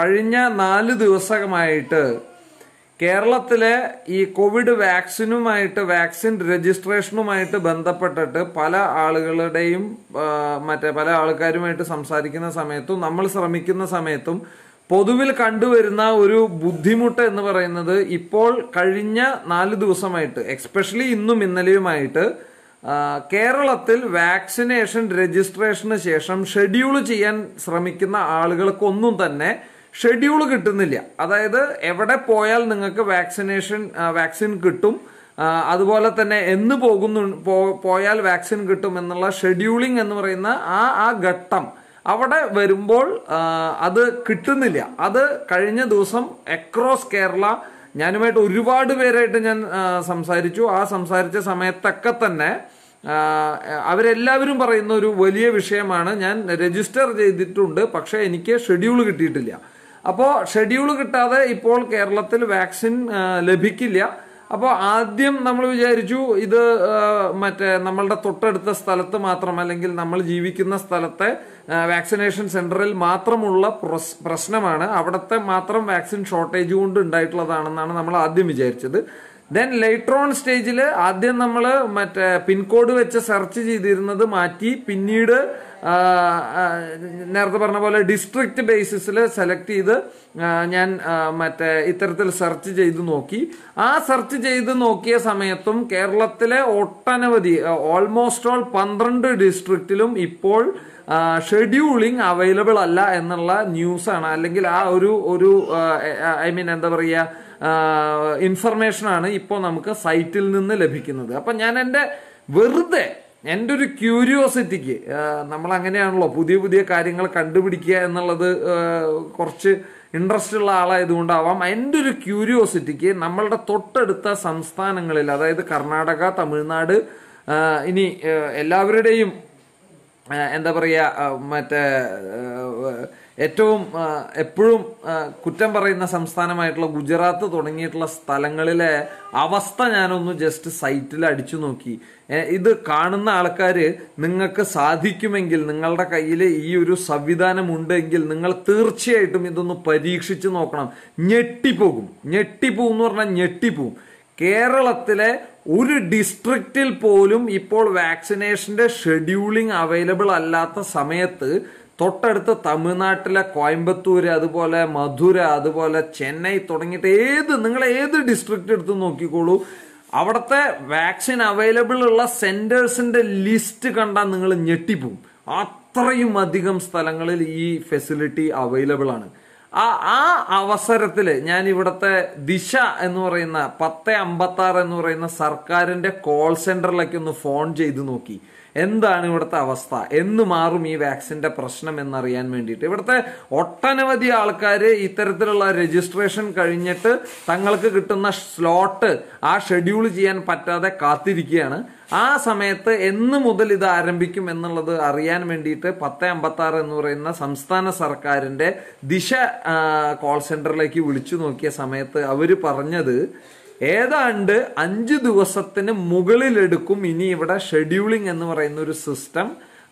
കഴിഞ്ഞ നാല് ദിവസമായിട്ട് കേരളത്തിലെ ഈ കോവിഡ് വാക്സിനുമായിട്ട് വാക്സിൻ രജിസ്ട്രേഷനുമായിട്ട് ബന്ധപ്പെട്ടിട്ട് പല ആളുകളുടെയും ആ, മറ്റേ പല ആൾക്കാരുമായിട്ട് സംസാരിക്കുന്ന സമയത്തും നമ്മൾ ശ്രമിക്കുന്ന സമയത്തും പൊതുവിൽ കണ്ടുവരുന്ന ഒരു ബുദ്ധിമുട്ട് എന്ന് പറയുന്നത് ഇപ്പോൾ കഴിഞ്ഞ നാല് ദിവസമായിട്ട് എക്സ്പെഷ്യലി ഇന്നും ഇന്നലെയുമായിട്ട് ആ, കേരളത്തിൽ വാക്സിനേഷൻ രജിസ്ട്രേഷന് ശേഷം ഷെഡ്യൂൾ ചെയ്യാൻ ശ്രമിക്കുന്ന ആളുകൾക്കൊന്നും തന്നെ ഷെഡ്യൂൾ കിട്ടുന്നില്ല അതായത് എവിടെ പോയാൽ നിങ്ങൾക്ക് വാക്സിനേഷൻ ആ, വാക്സിൻ കിട്ടും ആ, അതുപോലെ തന്നെ എന്ന് പോകുന്നു പോ- പോയാൽ വാക്സിൻ കിട്ടും എന്നുള്ള ഷെഡ്യൂളിംഗ് എന്ന് പറയുന്ന ആ ആ ഘട്ടം അവിടെ വരുമ്പോൾ ആ, അത് കിട്ടുന്നില്ല അത് കഴിഞ്ഞ ദിവസം അക്രോസ് കേരള ഞാനുമായിട്ട് ഒരുപാട് പേരായിട്ട് ഞാൻ ആ, സംസാരിച്ചു ആ സംസാരിച്ച സമയത്തൊക്കെ തന്നെ ആ, അവരെല്ലാവരും പറയുന്ന ഒരു വലിയ വിഷയമാണ് ഞാൻ രജിസ്റ്റർ ചെയ്തിട്ടുണ്ട് പക്ഷെ എനിക്ക് ഷെഡ്യൂൾ കിട്ടിയിട്ടില്ല അപ്പോൾ ഷെഡ്യൂൾ കിട്ടാതെ ഇപ്പോൾ കേരളത്തിൽ വാക്സിൻ ആ, ലഭിക്കില്ല അപ്പോൾ ആദ്യം നമ്മൾ വിചാരിച്ചു ഇത് ആ, മറ്റേ നമ്മളുടെ തൊട്ടടുത്ത സ്ഥലത്ത് മാത്രം അല്ലെങ്കിൽ നമ്മൾ ജീവിക്കുന്ന സ്ഥലത്തെ ആ, വാക്സിനേഷൻ സെന്ററിൽ മാത്രമുള്ള പ്രസ്- പ്രശ്നമാണ് അവിടുത്തെ മാത്രം വാക്സിൻ ഷോർട്ടേജ് കൊണ്ട് ഉണ്ടായിട്ടുള്ളതാണെന്നാണ് നമ്മൾ ആദ്യം വിചാരിച്ചത് ദെൻ ലേറ്റർ ഓൺ സ്റ്റേജിൽ ആദ്യം നമ്മൾ മറ്റേ പിൻകോഡ് വെച്ച് സെർച്ച് ചെയ്തിരുന്നത് മാറ്റി പിന്നീട് ആ, ആ, നേരത്തെ പറഞ്ഞ പോലെ ഡിസ്ട്രിക്ട് ബേസിസിൽ സെലക്ട് ചെയ്ത് ആ, ഞാൻ ആ, മറ്റേ ഇത്തരത്തിൽ സെർച്ച് ചെയ്ത് നോക്കി ആ സെർച്ച് ചെയ്ത് നോക്കിയ സമയത്തും കേരളത്തിലെ ഒട്ടനവധി ഓൾമോസ്റ്റ് ഓൾ പന്ത്രണ്ട് ഡിസ്ട്രിക്റ്റിലും ഇപ്പോൾ ഷെഡ്യൂളിംഗ് അവൈലബിൾ അല്ല എന്നുള്ള ന്യൂസാണ് അല്ലെങ്കിൽ ആ ഒരു ഒരു ഐ മീൻ എന്താ പറയുക ഇൻഫർമേഷൻ ആണ് ഇപ്പോൾ നമുക്ക് സൈറ്റിൽ നിന്ന് ലഭിക്കുന്നത് അപ്പം ഞാൻ എൻ്റെ വെറുതെ എൻ്റെ ഒരു ക്യൂരിയോസിറ്റിക്ക് നമ്മൾ അങ്ങനെയാണല്ലോ പുതിയ പുതിയ കാര്യങ്ങൾ കണ്ടുപിടിക്കുക എന്നുള്ളത് ആ, കുറച്ച് ഇൻട്രസ്റ്റ് ഉള്ള ആളായതുകൊണ്ടാവാം എൻ്റെ ഒരു ക്യൂരിയോസിറ്റിക്ക് നമ്മളുടെ തൊട്ടടുത്ത സംസ്ഥാനങ്ങളിൽ അതായത് കർണാടക തമിഴ്നാട് ആ, ഇനി ആ, എല്ലാവരുടെയും ആ, എന്താ പറയുക ആ, മറ്റേ ആ, ഏറ്റവും ആ, എപ്പോഴും ആ, കുറ്റം പറയുന്ന സംസ്ഥാനമായിട്ടുള്ള ഗുജറാത്ത് തുടങ്ങിയിട്ടുള്ള സ്ഥലങ്ങളിലെ അവസ്ഥ ഞാനൊന്ന് ജസ്റ്റ് സൈറ്റിൽ അടിച്ചു നോക്കി ഏ, ഇത് കാണുന്ന ആൾക്കാർ നിങ്ങൾക്ക് സാധിക്കുമെങ്കിൽ നിങ്ങളുടെ കയ്യിൽ ഈ ഒരു സംവിധാനം ഉണ്ടെങ്കിൽ നിങ്ങൾ തീർച്ചയായിട്ടും ഇതൊന്ന് പരീക്ഷിച്ച് നോക്കണം ഞെട്ടിപ്പോകും ഞെട്ടിപ്പോകും എന്ന് പറഞ്ഞാൽ ഞെട്ടിപ്പോകും കേരളത്തിലെ ഒരു ഡിസ്ട്രിക്റ്റിൽ പോലും ഇപ്പോൾ വാക്സിനേഷന്റെ ഷെഡ്യൂളിംഗ് അവൈലബിൾ അല്ലാത്ത സമയത്ത് തൊട്ടടുത്ത് തമിഴ്നാട്ടിലെ കോയമ്പത്തൂര് അതുപോലെ മധുര അതുപോലെ ചെന്നൈ തുടങ്ങിയിട്ട് ഏത് നിങ്ങൾ ഏത് ഡിസ്ട്രിക്റ്റ് എടുത്ത് നോക്കിക്കോളൂ അവിടുത്തെ വാക്സിൻ അവൈലബിൾ ഉള്ള സെന്റേഴ്സിന്റെ ലിസ്റ്റ് കണ്ടാൽ നിങ്ങൾ ഞെട്ടിപ്പോവും അത്രയും അധികം സ്ഥലങ്ങളിൽ ഈ ഫെസിലിറ്റി അവൈലബിൾ ആണ് ആ ആ അവസരത്തിൽ ഞാൻ ഇവിടുത്തെ ദിശ എന്ന് പറയുന്ന പത്ത് അമ്പത്തി ആറ് എന്ന് പറയുന്ന സർക്കാരിന്റെ കോൾ സെന്ററിലേക്ക് ഒന്ന് ഫോൺ ചെയ്ത് നോക്കി എന്താണ് ഇവിടുത്തെ അവസ്ഥ എന്ന് മാറും ഈ വാക്സിന്റെ പ്രശ്നം എന്നറിയാൻ വേണ്ടിയിട്ട് ഇവിടുത്തെ ഒട്ടനവധി ആൾക്കാർ ഇത്തരത്തിലുള്ള രജിസ്ട്രേഷൻ കഴിഞ്ഞിട്ട് തങ്ങൾക്ക് കിട്ടുന്ന സ്ലോട്ട് ആ ഷെഡ്യൂൾ ചെയ്യാൻ പറ്റാതെ കാത്തിരിക്കുകയാണ് ആ സമയത്ത് എന്ന് മുതൽ ഇത് ആരംഭിക്കും എന്നുള്ളത് അറിയാൻ വേണ്ടിയിട്ട് പത്ത് അമ്പത്തി ആറ് എന്ന് പറയുന്ന സംസ്ഥാന സർക്കാരിന്റെ ദിശ ആ, കോൾ സെന്ററിലേക്ക് വിളിച്ചു നോക്കിയ സമയത്ത് അവര് പറഞ്ഞത് ഏതാണ്ട് അഞ്ച് ദിവസത്തിന് മുകളിലെടുക്കും ഇനി ഇവിടെ ഷെഡ്യൂളിംഗ് എന്ന് പറയുന്ന ഒരു സിസ്റ്റം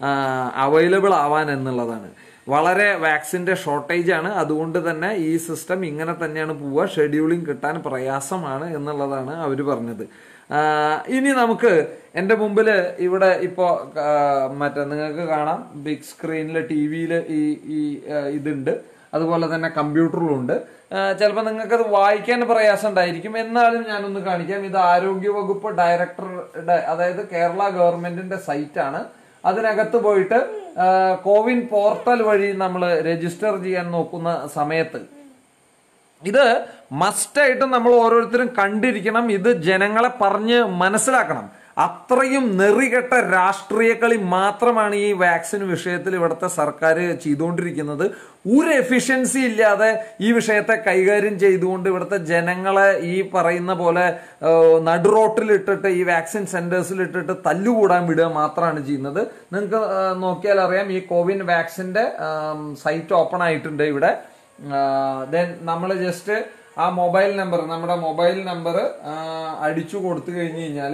അവൈലബിൾ ആവാൻ എന്നുള്ളതാണ് വളരെ വാക്സിന്റെ ഷോർട്ടേജ് ആണ് അതുകൊണ്ട് തന്നെ ഈ സിസ്റ്റം ഇങ്ങനെ തന്നെയാണ് പോവുക ഷെഡ്യൂളിംഗ് കിട്ടാൻ പ്രയാസമാണ് എന്നുള്ളതാണ് അവർ പറഞ്ഞത് ആ, ഇനി നമുക്ക് എൻ്റെ മുമ്പിൽ ഇവിടെ ഇപ്പോൾ മറ്റേ നിങ്ങൾക്ക് കാണാം ബിഗ് സ്ക്രീനിൽ ടി വിയിൽ ഈ ഈ ആ, ഇതുണ്ട് അതുപോലെ തന്നെ കമ്പ്യൂട്ടറിലുണ്ട് ചിലപ്പോൾ നിങ്ങൾക്ക് അത് വായിക്കാൻ പ്രയാസം ഉണ്ടായിരിക്കും എന്നാലും ഞാനൊന്ന് കാണിക്കാം ഇത് ആരോഗ്യ വകുപ്പ് ഡയറക്ടറുടെ അതായത് കേരള ഗവൺമെന്റിന്റെ സൈറ്റാണ് അതിനകത്ത് പോയിട്ട് ആ, കോവിൻ പോർട്ടൽ വഴി നമ്മൾ രജിസ്റ്റർ ചെയ്യാൻ നോക്കുന്ന സമയത്ത് ഇത് മസ്റ്റായിട്ട് നമ്മൾ ഓരോരുത്തരും കണ്ടിരിക്കണം ഇത് ജനങ്ങളെ പറഞ്ഞ് മനസ്സിലാക്കണം അത്രയും നെറികെട്ട രാഷ്ട്രീയ കളി മാത്രമാണ് ഈ വാക്സിൻ വിഷയത്തിൽ ഇവിടുത്തെ സർക്കാർ ചെയ്തുകൊണ്ടിരിക്കുന്നത് ഒരു എഫിഷ്യൻസി ഇല്ലാതെ ഈ വിഷയത്തെ കൈകാര്യം ചെയ്തുകൊണ്ട് ഇവിടുത്തെ ജനങ്ങളെ ഈ പറയുന്ന പോലെ ഏഹ്, നടുറോട്ടിൽ ഇട്ടിട്ട് ഈ വാക്സിൻ സെന്റേഴ്സിൽ ഇട്ടിട്ട് തല്ലുകൂടാൻ വിടുക മാത്രമാണ് ചെയ്യുന്നത് നിങ്ങൾക്ക് ഏഹ്, നോക്കിയാൽ അറിയാം ഈ കോവിൻ വാക്സിന്റെ സൈറ്റ് ഓപ്പൺ ആയിട്ടുണ്ട് ഇവിടെ ദെൻ നമ്മൾ ജസ്റ്റ് ആ മൊബൈൽ നമ്പർ നമ്മുടെ മൊബൈൽ നമ്പർ അടിച്ചു കൊടുത്തു കഴിഞ്ഞു കഴിഞ്ഞാൽ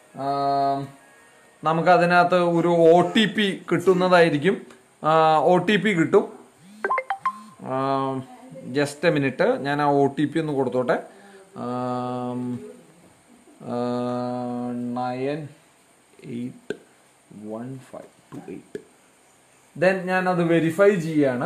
നമുക്ക് അതിനകത്ത് ഒരു ഒ ടി പി കിട്ടുന്നതായിരിക്കും ഒ ടി പി കിട്ടും ജസ്റ്റ് എ മിനിറ്റ് ഞാൻ ആ ഒ ടി പി ഒന്ന് കൊടുത്തോട്ടെ nine eight one five two eight then ഞാൻ അത് വെരിഫൈ ചെയ്യാണ്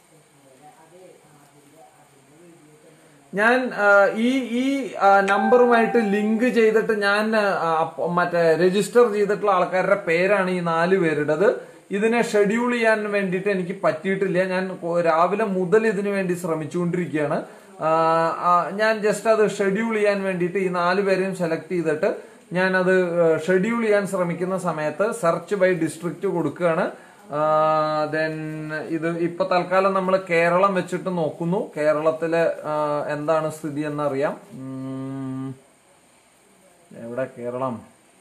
ഞാൻ ആ, ഈ ഈ ആ, നമ്പറുമായിട്ട് ലിങ്ക് ചെയ്തിട്ട് ഞാൻ ആ, അപ്പ- മറ്റേ രജിസ്റ്റർ ചെയ്തിട്ടുള്ള ആൾക്കാരുടെ പേരാണ് ഈ നാല് പേരുടേത് ഇതിനെ ഷെഡ്യൂൾ ചെയ്യാൻ വേണ്ടിയിട്ട് എനിക്ക് പറ്റിയിട്ടില്ല ഞാൻ കൊ- രാവിലെ മുതൽ ഇതിനു വേണ്ടി ശ്രമിച്ചുകൊണ്ടിരിക്കുകയാണ് ആ, ആ, ഞാൻ ജസ്റ്റ് അത് ഷെഡ്യൂൾ ചെയ്യാൻ വേണ്ടിയിട്ട് ഈ നാല് പേരെയും സെലക്ട് ചെയ്തിട്ട് ഞാൻ അത് ഷെഡ്യൂൾ ചെയ്യാൻ ശ്രമിക്കുന്ന സമയത്ത് സെർച്ച് ബൈ ഡിസ്ട്രിക്റ്റ് കൊടുക്കുകയാണ് ദെൻ ഇത് ഇപ്പൊ തൽക്കാലം നമ്മൾ കേരളം വെച്ചിട്ട് നോക്കുന്നു കേരളത്തിലെ ആ, എന്താണ് സ്ഥിതി എന്നറിയാം ഉം, എവിടെ കേരളം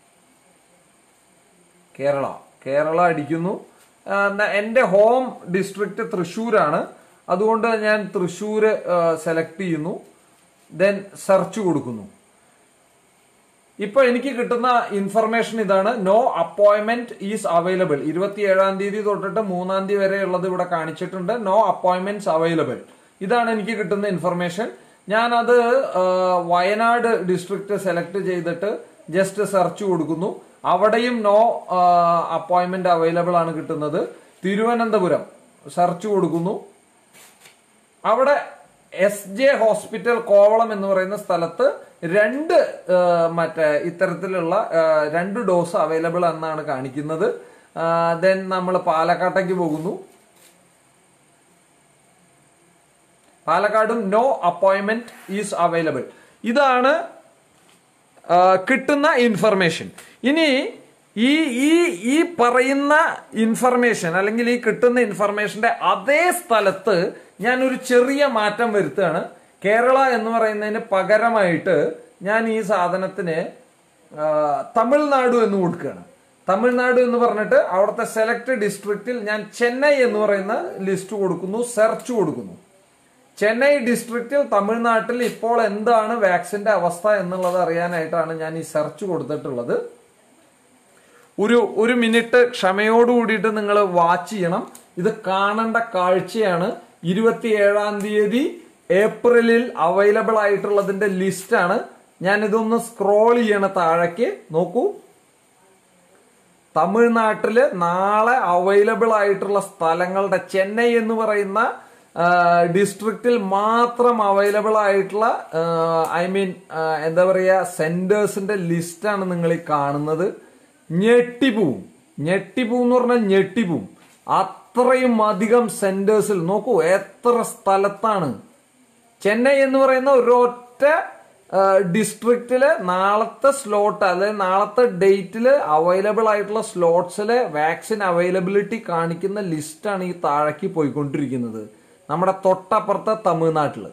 കേരള കേരള അടിക്കുന്നു ആ, ന- എന്റെ ഹോം ഡിസ്ട്രിക്റ്റ് തൃശ്ശൂരാണ് അതുകൊണ്ട് ഞാൻ തൃശ്ശൂര് സെലക്ട് ചെയ്യുന്നു ദെൻ സെർച്ച് കൊടുക്കുന്നു ഇപ്പൊ എനിക്ക് കിട്ടുന്ന ഇൻഫർമേഷൻ ഇതാണ് നോ അപ്പോയിന്റ്മെന്റ് ഈസ് അവൈലബിൾ ഇരുപത്തിയേഴാം തീയതി തൊട്ടിട്ട് മൂന്നാം തീയതി വരെ ഉള്ളത് ഇവിടെ കാണിച്ചിട്ടുണ്ട് നോ അപ്പോയിന്റ്മെന്റ്സ് അവൈലബിൾ ഇതാണ് എനിക്ക് കിട്ടുന്ന ഇൻഫർമേഷൻ ഞാൻ അത് വയനാട് ഡിസ്ട്രിക്ട് സെലക്ട് ചെയ്തിട്ട് ജസ്റ്റ് സെർച്ച് കൊടുക്കുന്നു അവിടെയും നോ അപ്പോയിന്റ്മെന്റ് അവൈലബിൾ ആണ് കിട്ടുന്നത് തിരുവനന്തപുരം സെർച്ച് കൊടുക്കുന്നു അവിടെ എസ് ജെ ഹോസ്പിറ്റൽ കോവളം എന്ന് പറയുന്ന സ്ഥലത്ത് രണ്ട് ആ, മറ്റേ ഇത്തരത്തിലുള്ള ആ, രണ്ട് ഡോസ് അവൈലബിൾ എന്നാണ് കാണിക്കുന്നത് ദെൻ നമ്മൾ പാലക്കാട്ടേക്ക് പോകുന്നു പാലക്കാടും നോ അപ്പോയിന്റ്മെന്റ് ഈസ് അവൈലബിൾ ഇതാണ് ആ, കിട്ടുന്ന ഇൻഫർമേഷൻ ഇനി ഈ ഈ ഈ പറയുന്ന ഇൻഫർമേഷൻ അല്ലെങ്കിൽ ഈ കിട്ടുന്ന ഇൻഫർമേഷന്റെ അതേ സ്ഥലത്ത് ഞാൻ ഒരു ചെറിയ മാറ്റം വരുത്തുകയാണ് കേരള എന്ന് പറയുന്നതിന് പകരമായിട്ട് ഞാൻ ഈ സാധനത്തിന് ആ, തമിഴ്നാടു എന്ന് കൊടുക്കുകയാണ് തമിഴ്നാട് എന്ന് പറഞ്ഞിട്ട് അവിടുത്തെ സെലക്ട് ഡിസ്ട്രിക്റ്റിൽ ഞാൻ ചെന്നൈ എന്ന് പറയുന്ന ലിസ്റ്റ് കൊടുക്കുന്നു സെർച്ച് കൊടുക്കുന്നു ചെന്നൈ ഡിസ്ട്രിക്റ്റിൽ തമിഴ്നാട്ടിൽ ഇപ്പോൾ എന്താണ് വാക്സിന്റെ അവസ്ഥ എന്നുള്ളത് അറിയാനായിട്ടാണ് ഞാൻ ഈ സെർച്ച് കൊടുത്തിട്ടുള്ളത് ഒരു ഒരു മിനിറ്റ് ക്ഷമയോട് കൂടിയിട്ട് നിങ്ങൾ വാച്ച് ചെയ്യണം ഇത് കാണേണ്ട കാഴ്ചയാണ് ഇരുപത്തിയേഴാം തീയതി ഏപ്രിലിൽ അവൈലബിൾ ആയിട്ടുള്ളതിന്റെ ലിസ്റ്റാണ് ഞാൻ ഇതൊന്ന് സ്ക്രോൾ ചെയ്യണ താഴേക്ക് നോക്കൂ തമിഴ്നാട്ടില് നാളെ അവൈലബിൾ ആയിട്ടുള്ള സ്ഥലങ്ങളുടെ ചെന്നൈ എന്ന് പറയുന്ന ഡിസ്ട്രിക്റ്റിൽ മാത്രം അവൈലബിൾ ആയിട്ടുള്ള ഐ മീൻ എന്താ പറയുക സെന്റേഴ്സിന്റെ ലിസ്റ്റാണ് നിങ്ങൾ ഈ കാണുന്നത് ഞെട്ടിപ്പോവും ഞെട്ടിപ്പോവും എന്ന് പറഞ്ഞാൽ ഞെട്ടിപ്പോവും അത്രയും അധികം സെന്റേഴ്സിൽ നോക്കൂ എത്ര സ്ഥലത്താണ് ചെന്നൈ എന്ന് പറയുന്ന ഒരൊറ്റ ഡിസ്ട്രിക്റ്റില് നാളത്തെ സ്ലോട്ട് അതായത് നാളത്തെ ഡേറ്റിൽ അവൈലബിൾ ആയിട്ടുള്ള സ്ലോട്ട്സിലെ വാക്സിൻ അവൈലബിലിറ്റി കാണിക്കുന്ന ലിസ്റ്റാണ് ഈ താഴേക്ക് പോയിക്കൊണ്ടിരിക്കുന്നത് നമ്മുടെ തൊട്ടപ്പുറത്തെ തമിഴ്നാട്ടില്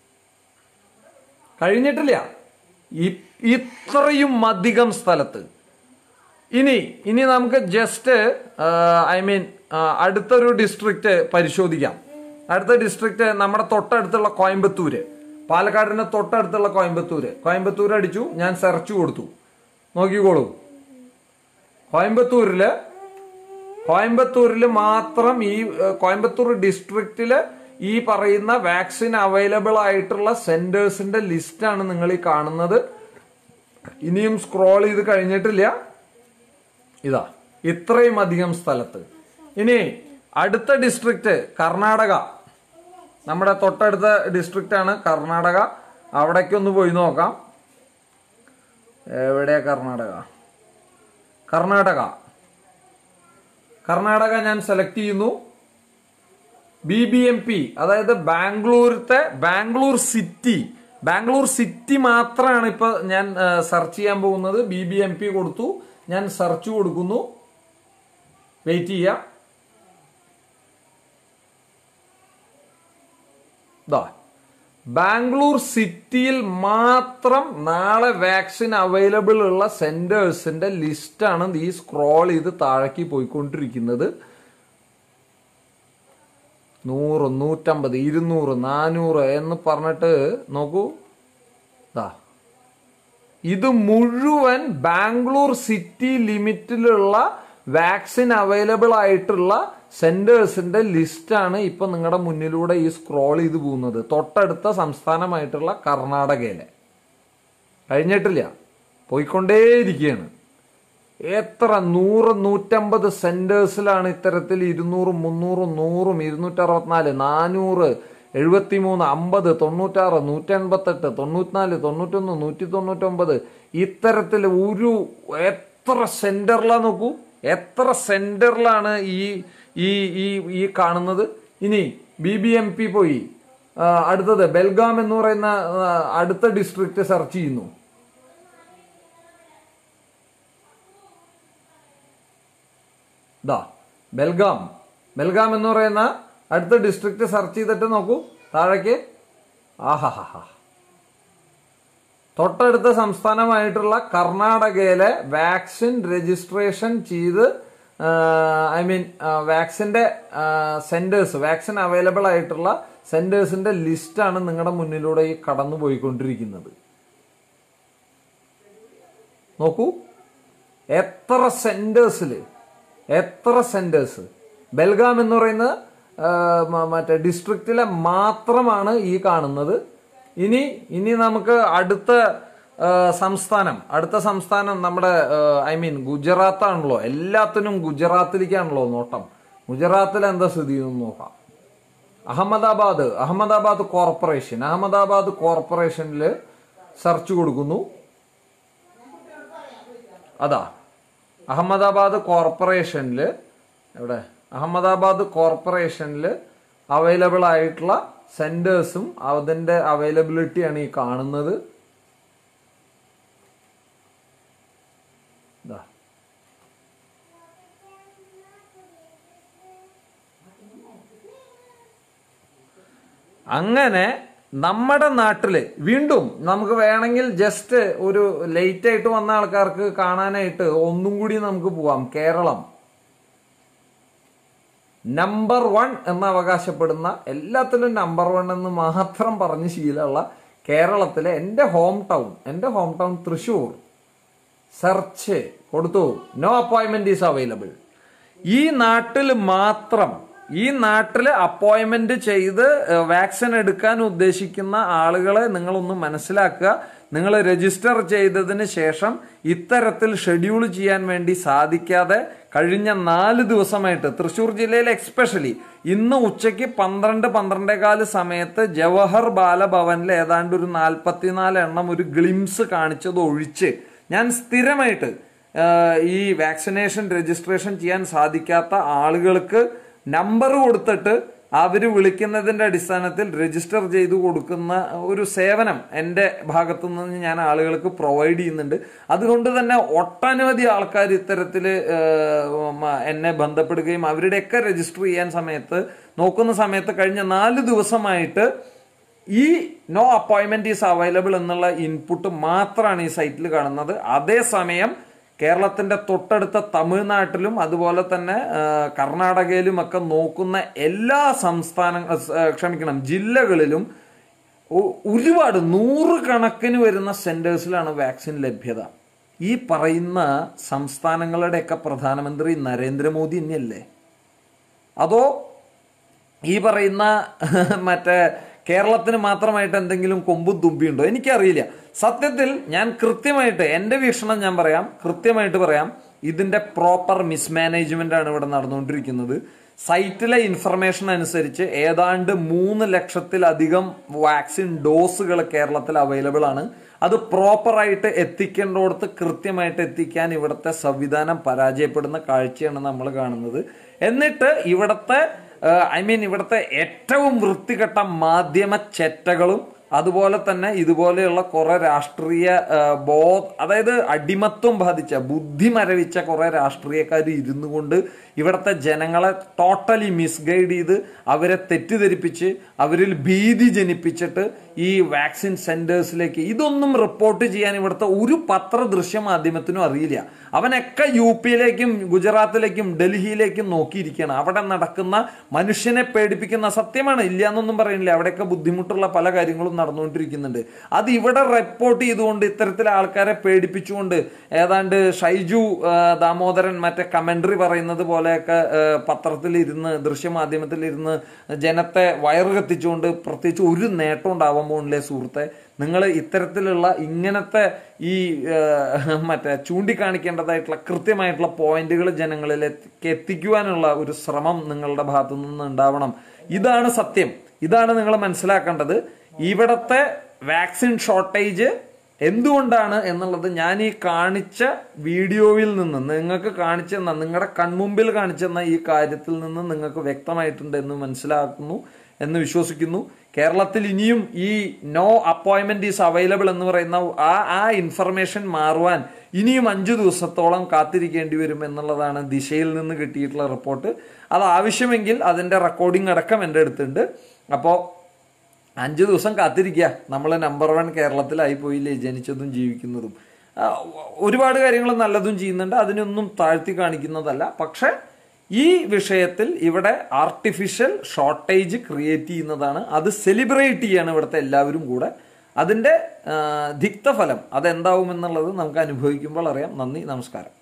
കഴിഞ്ഞിട്ടില്ല ഇ- ഇത്രയും അധികം സ്ഥലത്ത് ഇനി ഇനി നമുക്ക് ജസ്റ്റ് ഐ മീൻ അടുത്തൊരു ഡിസ്ട്രിക്റ്റ് പരിശോധിക്കാം അടുത്ത ഡിസ്ട്രിക്റ്റ് നമ്മുടെ തൊട്ടടുത്തുള്ള കോയമ്പത്തൂര് പാലക്കാടിന്റെ തൊട്ടടുത്തുള്ള കോയമ്പത്തൂര് കോയമ്പത്തൂർ അടിച്ചു ഞാൻ സെർച്ച് കൊടുത്തു നോക്കിക്കോളൂ കോയമ്പത്തൂരില് കോയമ്പത്തൂരിൽ മാത്രം ഈ ഏഹ്, കോയമ്പത്തൂർ ഡിസ്ട്രിക്റ്റില് ഈ പറയുന്ന വാക്സിൻ അവൈലബിൾ ആയിട്ടുള്ള സെന്റേഴ്സിന്റെ ലിസ്റ്റാണ് നിങ്ങൾ ഈ കാണുന്നത് ഇനിയും സ്ക്രോൾ ചെയ്ത് കഴിഞ്ഞിട്ടില്ല ഇതാ ഇത്രയും അധികം സ്ഥലത്ത് ഇനി അടുത്ത ഡിസ്ട്രിക്റ്റ് കർണാടക നമ്മുടെ തൊട്ടടുത്ത ഡിസ്ട്രിക്റ്റ് ആണ് കർണാടക അവിടേക്കൊന്ന് പോയി നോക്കാം എവിടെയാ കർണാടക കർണാടക കർണാടക ഞാൻ സെലക്ട് ചെയ്യുന്നു ബി ബി എം പി അതായത് ബാംഗ്ലൂരത്തെ ബാംഗ്ലൂർ സിറ്റി ബാംഗ്ലൂർ സിറ്റി മാത്രമാണ് ഇപ്പൊ ഞാൻ സെർച്ച് ചെയ്യാൻ പോകുന്നത് ബി ബി എം പി കൊടുത്തു ഞാൻ സെർച്ച് കൊടുക്കുന്നു വെയിറ്റ് ചെയ്യാം ദാ ബാംഗ്ലൂർ സിറ്റിയിൽ മാത്രം നാളെ വാക്സിൻ അവൈലബിൾ ഉള്ള സെന്റേഴ്സിന്റെ ലിസ്റ്റാണ് ഈ സ്ക്രോൾ ചെയ്ത് താഴേക്ക് പോയിക്കൊണ്ടിരിക്കുന്നത് നൂറ് നൂറ്റമ്പത് ഇരുന്നൂറ് നാനൂറ് എന്ന് പറഞ്ഞിട്ട് നോക്കൂ ദാ ഇത് മുഴുവൻ ബാംഗ്ലൂർ സിറ്റി ലിമിറ്റിലുള്ള വാക്സിൻ അവൈലബിൾ ആയിട്ടുള്ള സെന്റേഴ്സിന്റെ ലിസ്റ്റാണ് ഇപ്പൊ നിങ്ങളുടെ മുന്നിലൂടെ ഈ സ്ക്രോൾ ചെയ്ത് പോകുന്നത് തൊട്ടടുത്ത സംസ്ഥാനമായിട്ടുള്ള കർണാടകയിലെ കഴിഞ്ഞിട്ടില്ല പോയിക്കൊണ്ടേയിരിക്കുകയാണ് എത്ര നൂറ് നൂറ്റമ്പത് സെന്റേഴ്സിലാണ് ഇത്തരത്തിൽ ഇരുന്നൂറും മുന്നൂറും നൂറും ഇരുന്നൂറ്റി അറുപത്തിനാല് നാനൂറ് എഴുപത്തിമൂന്ന് അമ്പത് തൊണ്ണൂറ്റാറ് നൂറ്റി അൻപത്തെട്ട് തൊണ്ണൂറ്റിനാല് തൊണ്ണൂറ്റൊന്ന് നൂറ്റി തൊണ്ണൂറ്റൊമ്പത് ഇത്തരത്തിൽ ഒരു എത്ര സെന്ററിലാ നോക്കൂ എത്ര സെന്ററിലാണ് ഈ ഈ ഈ ഈ കാണുന്നത് ഇനി ബി ബി എം പി പോയി ആ, അടുത്തത് ബെൽഗാം എന്ന് പറയുന്ന ആ, അടുത്ത ഡിസ്ട്രിക്ട് സെർച്ച് ചെയ്യുന്നു ദാ ബെൽഗാം ബെൽഗാം എന്ന് പറയുന്ന അടുത്ത ഡിസ്ട്രിക്ട് സെർച്ച് ചെയ്തിട്ട് നോക്കൂ താഴേക്ക് ആഹാഹാ തൊട്ടടുത്ത സംസ്ഥാനമായിട്ടുള്ള കർണാടകയിലെ വാക്സിൻ രജിസ്ട്രേഷൻ ചെയ്ത് ഐ മീൻ വാക്സിന്റെ സെന്റേഴ്സ് വാക്സിൻ അവൈലബിൾ ആയിട്ടുള്ള സെന്റേഴ്സിന്റെ ലിസ്റ്റാണ് നിങ്ങളുടെ മുന്നിലൂടെ ഈ കടന്നു പോയിക്കൊണ്ടിരിക്കുന്നത് നോക്കൂ എത്ര സെന്റേഴ്സിൽ എത്ര സെന്റേഴ്സ് ബെൽഗാം എന്ന് പറയുന്ന ആ, മ- മറ്റേ ഡിസ്ട്രിക്റ്റിലെ മാത്രമാണ് ഈ കാണുന്നത് ഇനി ഇനി നമുക്ക് അടുത്ത ആ, സംസ്ഥാനം അടുത്ത സംസ്ഥാനം നമ്മുടെ ഐ മീൻ ഗുജറാത്ത് ആണല്ലോ എല്ലാത്തിനും ഗുജറാത്തിലേക്കാണല്ലോ നോട്ടം ഗുജറാത്തിൽ എന്താ സ്ഥിതി എന്ന് നോക്കാം അഹമ്മദാബാദ് അഹമ്മദാബാദ് കോർപ്പറേഷൻ അഹമ്മദാബാദ് കോർപ്പറേഷനിൽ സെർച്ച് കൊടുക്കുന്നു അതാ അഹമ്മദാബാദ് കോർപ്പറേഷനിൽ എവിടെ അഹമ്മദാബാദ് കോർപ്പറേഷനിൽ അവൈലബിൾ ആയിട്ടുള്ള സെന്റേഴ്സും അതിന്റെ അവൈലബിലിറ്റിയാണ് ഈ കാണുന്നത് ദാ. അങ്ങനെ നമ്മുടെ നാട്ടില് വീണ്ടും നമുക്ക് വേണമെങ്കിൽ ജസ്റ്റ് ഒരു ലേറ്റ് ആയിട്ട് വന്ന ആൾക്കാർക്ക് കാണാനായിട്ട് ഒന്നും കൂടി നമുക്ക് പോവാം കേരളം നമ്പർ വൺ എന്ന് അവകാശപ്പെടുന്ന എല്ലാത്തിലും നമ്പർ വൺ എന്ന് മാത്രം പറഞ്ഞ് ശീലമുള്ള കേരളത്തിലെ എൻ്റെ ഹോം ടൗൺ എൻ്റെ ഹോം ടൗൺ തൃശ്ശൂർ സെർച്ച് കൊടുത്തു നോ അപ്പോയിന്റ്മെന്റ് ഈസ് അവൈലബിൾ ഈ നാട്ടിൽ മാത്രം ഈ നാട്ടിൽ അപ്പോയിന്റ്മെന്റ് ചെയ്ത് വാക്സിൻ എടുക്കാൻ ഉദ്ദേശിക്കുന്ന ആളുകളെ നിങ്ങളൊന്ന് മനസ്സിലാക്കുക നിങ്ങൾ രജിസ്റ്റർ ചെയ്തതിന് ശേഷം ഇത്തരത്തിൽ ഷെഡ്യൂൾ ചെയ്യാൻ വേണ്ടി സാധിക്കാതെ കഴിഞ്ഞ നാല് ദിവസമായിട്ട് തൃശൂർ ജില്ലയിൽ എക്സ്പെഷ്യലി ഇന്ന് ഉച്ചയ്ക്ക് പന്ത്രണ്ട് പന്ത്രണ്ടേകാല് സമയത്ത് ജവഹർ ബാലഭവനിൽ ഏതാണ്ട് ഒരു നാൽപ്പത്തിനാല് എണ്ണം ഒരു ഗ്ലിംസ് കാണിച്ചത് ഒഴിച്ച് ഞാൻ സ്ഥിരമായിട്ട് ആ, ഈ വാക്സിനേഷൻ രജിസ്ട്രേഷൻ ചെയ്യാൻ സാധിക്കാത്ത ആളുകൾക്ക് നമ്പർ കൊടുത്തിട്ട് അവർ വിളിക്കുന്നതിന്റെ അടിസ്ഥാനത്തിൽ രജിസ്റ്റർ ചെയ്തു കൊടുക്കുന്ന ഒരു സേവനം എൻ്റെ ഭാഗത്തു നിന്ന് ഞാൻ ആളുകൾക്ക് പ്രൊവൈഡ് ചെയ്യുന്നുണ്ട് അതുകൊണ്ട് തന്നെ ഒട്ടനവധി ആൾക്കാർ ഇത്തരത്തിൽ എന്നെ ബന്ധപ്പെടുകയും അവരുടെയൊക്കെ രജിസ്റ്റർ ചെയ്യാൻ സമയത്ത് നോക്കുന്ന സമയത്ത് കഴിഞ്ഞ നാല് ദിവസമായിട്ട് ഈ നോ അപ്പോയിന്റ്മെന്റ് ഈസ് അവൈലബിൾ എന്നുള്ള ഇൻപുട്ട് മാത്രമാണ് ഈ സൈറ്റിൽ കാണുന്നത് അതേസമയം കേരളത്തിന്റെ തൊട്ടടുത്ത തമിഴ്നാട്ടിലും അതുപോലെ തന്നെ ആ, കർണാടകയിലും ഒക്കെ നോക്കുന്ന എല്ലാ സംസ്ഥാന ആ, ക്ഷമിക്കണം ജില്ലകളിലും ഒ- ഒരുപാട് നൂറുകണക്കിന് വരുന്ന സെന്റേഴ്സിലാണ് വാക്സിൻ ലഭ്യത ഈ പറയുന്ന സംസ്ഥാനങ്ങളുടെയൊക്കെ പ്രധാനമന്ത്രി നരേന്ദ്രമോദി തന്നെയല്ലേ അതോ ഈ പറയുന്ന മറ്റേ കേരളത്തിന് മാത്രമായിട്ട് എന്തെങ്കിലും കൊമ്പും തുമ്പിയുണ്ടോ എനിക്കറിയില്ല സത്യത്തിൽ ഞാൻ കൃത്യമായിട്ട് എൻ്റെ വീക്ഷണം ഞാൻ പറയാം കൃത്യമായിട്ട് പറയാം ഇതിന്റെ പ്രോപ്പർ മിസ്മാനേജ്മെന്റ് ആണ് ഇവിടെ നടന്നുകൊണ്ടിരിക്കുന്നത് സൈറ്റിലെ ഇൻഫർമേഷൻ അനുസരിച്ച് ഏതാണ്ട് മൂന്ന് ലക്ഷത്തിലധികം വാക്സിൻ ഡോസുകൾ കേരളത്തിൽ അവൈലബിൾ ആണ് അത് പ്രോപ്പറായിട്ട് എത്തിക്കേണ്ടടുത്ത് കൃത്യമായിട്ട് എത്തിക്കാൻ ഇവിടുത്തെ സംവിധാനം പരാജയപ്പെടുന്ന കാഴ്ചയാണ് നമ്മൾ കാണുന്നത് എന്നിട്ട് ഇവിടുത്തെ ഐ മീൻ ഇവിടുത്തെ ഏറ്റവും വൃത്തികെട്ട മാധ്യമ ചെറ്റകളും അതുപോലെ തന്നെ ഇതുപോലെയുള്ള കുറെ രാഷ്ട്രീയ ആ, ബോ അതായത് അടിമത്വം ബാധിച്ച ബുദ്ധി മരവിച്ച കുറെ രാഷ്ട്രീയക്കാർ ഇരുന്നു കൊണ്ട് ഇവിടുത്തെ ജനങ്ങളെ ടോട്ടലി മിസ്ഗൈഡ് ചെയ്ത് അവരെ തെറ്റിദ്ധരിപ്പിച്ച് അവരിൽ ഭീതി ജനിപ്പിച്ചിട്ട് ഈ വാക്സിൻ സെന്റേഴ്സിലേക്ക് ഇതൊന്നും റിപ്പോർട്ട് ചെയ്യാൻ ഇവിടുത്തെ ഒരു പത്ര ദൃശ്യ മാധ്യമത്തിനും അറിയില്ല അവനൊക്കെ യു പിയിലേക്കും ഗുജറാത്തിലേക്കും ഡൽഹിയിലേക്കും നോക്കിയിരിക്കുകയാണ് അവിടെ നടക്കുന്ന മനുഷ്യനെ പേടിപ്പിക്കുന്ന സത്യമാണ് ഇല്ല എന്നൊന്നും പറയുന്നില്ല അവിടെയൊക്കെ ബുദ്ധിമുട്ടുള്ള പല കാര്യങ്ങളും നടന്നുകൊണ്ടിരിക്കുന്നുണ്ട് അത് ഇവിടെ റിപ്പോർട്ട് ചെയ്തുകൊണ്ട് ഇത്തരത്തിൽ ആൾക്കാരെ പേടിപ്പിച്ചുകൊണ്ട് ഏതാണ്ട് ഷൈജു ആ, ദാമോദരൻ മറ്റേ കമന്ററി പറയുന്നത് പോലെയൊക്കെ ആ, പത്രത്തിലിരുന്ന് ദൃശ്യമാധ്യമത്തിലിരുന്ന് ജനത്തെ വയറ് കത്തിച്ചുകൊണ്ട് പ്രത്യേകിച്ച് ഒരു നേട്ടം ഉണ്ടാവാൻ പോകുന്നില്ലേ സുഹൃത്തെ നിങ്ങൾ ഇത്തരത്തിലുള്ള ഇങ്ങനത്തെ ഈ ആ, മറ്റേ ചൂണ്ടിക്കാണിക്കേണ്ടതായിട്ടുള്ള കൃത്യമായിട്ടുള്ള പോയിന്റുകൾ ജനങ്ങളിലേക്ക് എത്തിക്കുവാനുള്ള ഒരു ശ്രമം നിങ്ങളുടെ ഭാഗത്തു നിന്ന് ഉണ്ടാവണം ഇതാണ് സത്യം ഇതാണ് നിങ്ങൾ മനസ്സിലാക്കേണ്ടത് ഇവിടത്തെ വാക്സിൻ ഷോർട്ടേജ് എന്തുകൊണ്ടാണ് എന്നുള്ളത് ഞാൻ ഈ കാണിച്ച വീഡിയോയിൽ നിന്ന് നിങ്ങൾക്ക് കാണിച്ചു തന്ന നിങ്ങളുടെ കൺമുമ്പിൽ കാണിച്ചു തന്ന ഈ കാര്യത്തിൽ നിന്ന് നിങ്ങൾക്ക് വ്യക്തമായിട്ടുണ്ട് എന്ന് മനസ്സിലാക്കുന്നു എന്ന് വിശ്വസിക്കുന്നു കേരളത്തിൽ ഇനിയും ഈ നോ അപ്പോയിന്റ്മെന്റ് ഈസ് അവൈലബിൾ എന്ന് പറയുന്ന ആ ആ ഇൻഫർമേഷൻ മാറുവാൻ ഇനിയും അഞ്ചു ദിവസത്തോളം കാത്തിരിക്കേണ്ടി വരും എന്നുള്ളതാണ് ദിശയിൽ നിന്ന് കിട്ടിയിട്ടുള്ള റിപ്പോർട്ട് അത് ആവശ്യമെങ്കിൽ അതിന്റെ റെക്കോർഡിംഗ് അടക്കം എൻ്റെ അടുത്തുണ്ട് അപ്പോൾ അഞ്ചു ദിവസം കാത്തിരിക്കുക നമ്മൾ നമ്പർ വൺ കേരളത്തിലായി പോയില്ലേ ജനിച്ചതും ജീവിക്കുന്നതും ആ, ഒരുപാട് കാര്യങ്ങൾ നല്ലതും ചെയ്യുന്നുണ്ട് അതിനൊന്നും താഴ്ത്തി കാണിക്കുന്നതല്ല പക്ഷെ ഈ വിഷയത്തിൽ ഇവിടെ ആർട്ടിഫിഷ്യൽ ഷോർട്ടേജ് ക്രിയേറ്റ് ചെയ്യുന്നതാണ് അത് സെലിബ്രേറ്റ് ചെയ്യാണ് ഇവിടുത്തെ എല്ലാവരും കൂടെ അതിന്റെ ആ, ധിക്തഫലം അതെന്താവും എന്നുള്ളത് നമുക്ക് അനുഭവിക്കുമ്പോൾ അറിയാം നന്ദി നമസ്കാരം